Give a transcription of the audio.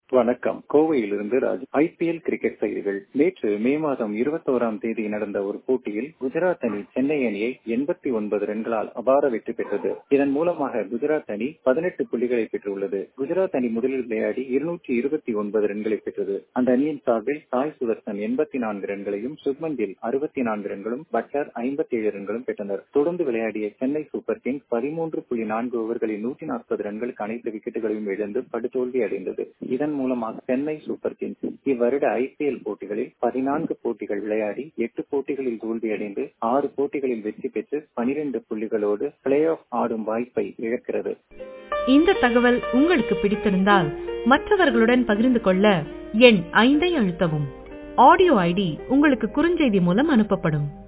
வணக்கம் கோவையிலிருந்து Raj IPL cricket செய்திகள் நேற்று மே மாதம் இருபத்தோராம் தேதி நடந்த ஒரு போட்டியில் குஜராத் அணி சென்னை அணியை எண்பத்தி ஒன்பது ரன்களால் அபார வெற்றி பெற்றது இதன் மூலமாக குஜராத் அணி பதினெட்டு புள்ளிகளை பெற்றுள்ளது குஜராத் அணி முதலில் விளையாடி இருநூற்றி இருபத்தி ஒன்பது ரன்களை பெற்றது அந்த அணியின் சார்பில் சாய் சுதர்சன் எண்பத்தி நான்கு ரன்களையும் சுப்மன் கில் அறுபத்தி நான்கு ரன்களும் பட்லர் ஐம்பத்தி ஏழு ரன்களும் பெற்றனர் தொடர்ந்து விளையாடிய சென்னை சூப்பர் கிங்ஸ் பதிமூன்று புள்ளி நான்கு ஓவர்களில் நூற்றி நாற்பது ரன்களுக்கு அனைத்து விக்கெட்டுகளையும் இழந்து படுதோல்வி அடைந்தது இதன் மூலமாக சென்னை சூப்பர் கிங்ஸ் இவ்வருட ஐபிஎல் போட்டிகளில் பதினான்கு போட்டிகள் விளையாடி எட்டு போட்டிகளில் தோல்வியடைந்து ஆறு போட்டிகளில் வெற்றி பெற்று பனிரெண்டு புள்ளிகளோடு பிளே ஆஃப் ஆடும் வாய்ப்பை இழக்கிறது இந்த தகவல் உங்களுக்கு பிடித்திருந்தால் மற்றவர்களுடன் பகிர்ந்து கொள்ள எண் ஐந்தை அழுத்தவும் ஆடியோ ஐடி உங்களுக்கு குறுஞ்செய்தி மூலம் அனுப்பப்படும்